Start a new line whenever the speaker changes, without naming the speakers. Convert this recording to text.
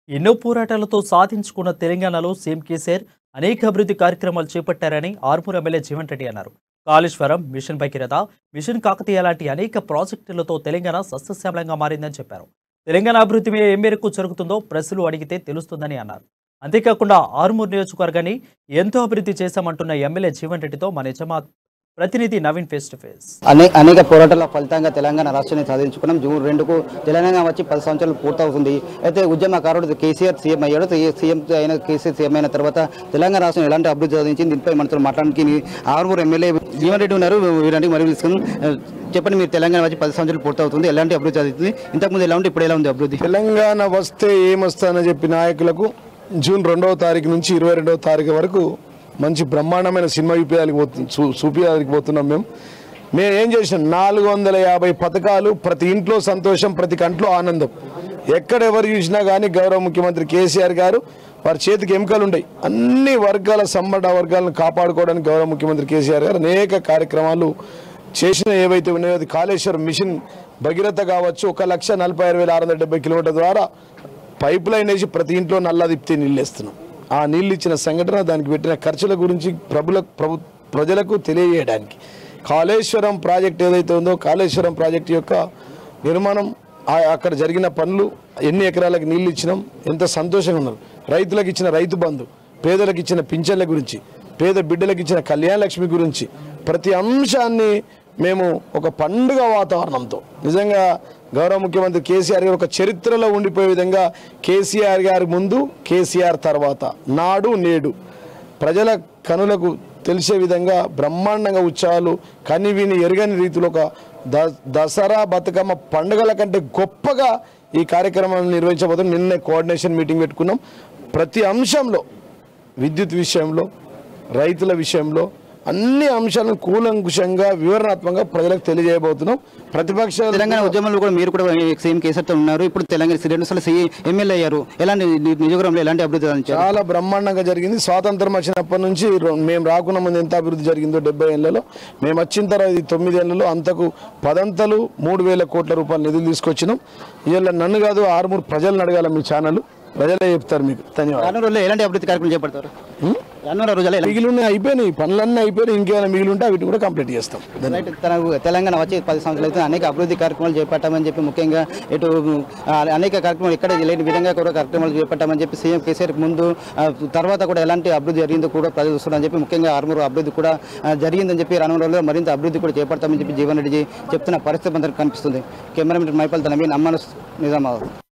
ఎన్నో పోరాటాలతో సాధించుకున్న తెలంగాణలో సీఎం కేసీఆర్ అనేక అభివృద్ధి కార్యక్రమాలు చేపట్టారని ఆర్మూర్ ఎమ్మెల్యే జీవన్ రెడ్డి అన్నారు కాళేశ్వరం మిషన్ భగీరథ మిషన్ కాకతీయ లాంటి అనేక ప్రాజెక్టులతో తెలంగాణ సస్యశ్యామలంగా మారిందని చెప్పారు తెలంగాణ అభివృద్ధి ఏ మేరకు జరుగుతుందో ప్రజలు అడిగితే తెలుస్తుందని అన్నారు అంతేకాకుండా ఆర్మూర్ నియోజకవర్గాన్ని ఎంతో అభివృద్ధి చేశామంటున్న ఎమ్మెల్యే జీవన్ రెడ్డితో మన నిజామాబాద్ ప్రతినిధి నవీన్ ఫేస్ టు ఫేస్
అనే అనేక పోరాటాల ఫలితంగా తెలంగాణ రాష్ట్రాన్ని సాధించుకున్నాం జూన్ రెండుకు తెలంగాణ వచ్చి పది సంవత్సరాలు పూర్తవుతుంది అయితే ఉద్యమకారుడు కేసీఆర్ సీఎం అయ్యాడు తే- సీఎం అయిన కేసీఆర్ సీఎం అయిన తర్వాత తెలంగాణ రాష్ట్రం ఎలాంటి అభివృద్ధి సాధించింది దీనిపై మనతో మాట్లాడడానికి ఆరుగురు ఎమ్మెల్యే జీవన్ రెడ్డి ఉన్నారు వీరంటి మరియు తీసుకుని చెప్పండి మీరు తెలంగాణ వచ్చి పది సంవత్సరాలు పూర్తవుతుంది ఎలాంటి అభివృద్ధి సాధించింది ఇంతకుముందు ఎలా ఉంది ఇప్పుడు ఎలా ఉంది అభివృద్ధి
తెలంగాణ వస్తే ఏమొస్తానని చెప్పి నాయకులకు జూన్ రెండవ తారీఖు నుంచి ఇరవై రెండవ తారీఖు వరకు మంచి బ్రహ్మాండమైన సినిమా చూపించాలి చూపించడానికి పోతున్నాం మేము మేము ఏం చేసినాం నాలుగు వందల యాభై పథకాలు ప్రతి ఇంట్లో సంతోషం ప్రతి కంట్లో ఆనందం ఎక్కడెవరు చూసినా కానీ గౌరవ ముఖ్యమంత్రి కేసీఆర్ గారు వారి చేతికి ఎముకలు ఉంటాయి అన్ని వర్గాల సంబడ వర్గాలను కాపాడుకోవడానికి గౌరవ ముఖ్యమంత్రి కేసీఆర్ గారు అనేక కార్యక్రమాలు చేసిన ఏవైతే ఉన్నాయో అది కాళేశ్వరం మిషన్ భగీరథ కావచ్చు ఒక లక్ష నలభై ఆరు వేల ఆరు వందల డెబ్బై కిలోమీటర్ ద్వారా పైప్ లైన్ వేసి ప్రతి ఇంట్లో నల్లా తిప్పితే నీళ్ళు వేస్తున్నాం ఆ నీళ్ళు ఇచ్చిన సంఘటన దానికి పెట్టిన ఖర్చుల గురించి ప్రభుల ప్రభు ప్రజలకు తెలియజేయడానికి కాళేశ్వరం ప్రాజెక్ట్ ఏదైతే ఉందో కాళేశ్వరం ప్రాజెక్ట్ యొక్క నిర్మాణం ఆ- అక్కడ జరిగిన పనులు ఎన్ని ఎకరాలకు నీళ్లు ఇచ్చినాం ఎంత సంతోషంగా ఉన్నారు రైతులకు ఇచ్చిన రైతు బంధు పేదలకు ఇచ్చిన పింఛన్ల గురించి పేద బిడ్డలకు ఇచ్చిన కళ్యాణ లక్ష్మి గురించి ప్రతి అంశాన్ని మేము ఒక పండుగ వాతావరణంతో నిజంగా గౌరవ ముఖ్యమంత్రి కేసీఆర్ గారు ఒక చరిత్రలో ఉండిపోయే విధంగా కేసీఆర్ గారి ముందు కేసీఆర్ తర్వాత నాడు నేడు ప్రజల కనులకు తెలిసే విధంగా బ్రహ్మాండంగా ఉత్సవాలు కని విని ఎరగని రీతిలో ఒక ద దసరా బతుకమ్మ పండుగల కంటే గొప్పగా ఈ కార్యక్రమాన్ని నిర్వహించబోతున్నాం నిన్నే కోఆర్డినేషన్ మీటింగ్ పెట్టుకున్నాం ప్రతి అంశంలో విద్యుత్ విషయంలో రైతుల విషయంలో అన్ని అంశాలను కూలంకుషంగా వివరణాత్మకంగా ప్రజలకు తెలియజేయబోతున్నాం ప్రతిపక్షాలు
తెలంగాణ ఉద్యమంలో కూడా మీరు కూడా సీఎం కేసీఆర్తో ఉన్నారు ఇప్పుడు తెలంగాణ రెండు సార్లు సీఎం ఎమ్మెల్యే అయ్యారు ఎలాంటి ని- నియోజకవర్గంలో ఎలాంటి అభివృద్ధి సాధించారు
చాలా బ్రహ్మాండంగా జరిగింది స్వాతంత్రం వచ్చినప్పటి నుంచి రొ- మేము రాకున్న ముందు ఎంత అభివృద్ధి జరిగిందో డెబ్బై ఏళ్లలో మేము వచ్చిన తర్వాత ఇది తొమ్మిది ఏళ్లలో అంతకు పదంతలు మూడు వేల కోట్ల రూపాయల నిధులు తీసుకొచ్చినాం ఇవాళ నన్ను కాదు ఆరుమూరు ప్రజలను అడగాల మీ ఛానల్ ప్రజలే చెప్తారు మీకు ధన్యవాదాలు
రానున్న రోజుల్లో ఎలాంటి అభివృద్ధి కార్యక్రమాలు చేపడతారు రానున్న రోజుల్లో ఎలా-
మిగిలి ఉన్నాయి అయిపోయినాయి పనులన్నీ అయిపోయినాయి ఇంకేమైనా మిగిలి ఉంటే వీటిని కూడా కంప్లీట్ చేస్తాం
రైట్ తనకు తెలంగాణ వచ్చి పది సంవత్సరాలు అయితే అనేక అభివృద్ధి కార్యక్రమాలు చేపట్టామని చెప్పి ముఖ్యంగా ఇటు ఆ, అనేక కార్యక్రమాలు ఇక్కడ లేని విధంగా కూడా కార్యక్రమాలు చేపట్టామని చెప్పి సీఎం కేసీఆర్ ముందు ఆ, తర్వాత కూడా ఎలాంటి అభివృద్ధి జరిగిందో కూడా ప్రజలు చూస్తున్నారని చెప్పి ముఖ్యంగా ఆరుమూరు అభివృద్ధి కూడా ఆ, జరిగిందని చెప్పి రానున్న రోజుల్లో మరింత అభివృద్ధి కూడా చేపడతామని చెప్పి జీవన్ రెడ్డి చెప్తున్న పరిస్థితి మనకు కనిపిస్తుంది కెమెరామెన్ మైపల్ తనవి నమ్మను నిజామాబాద్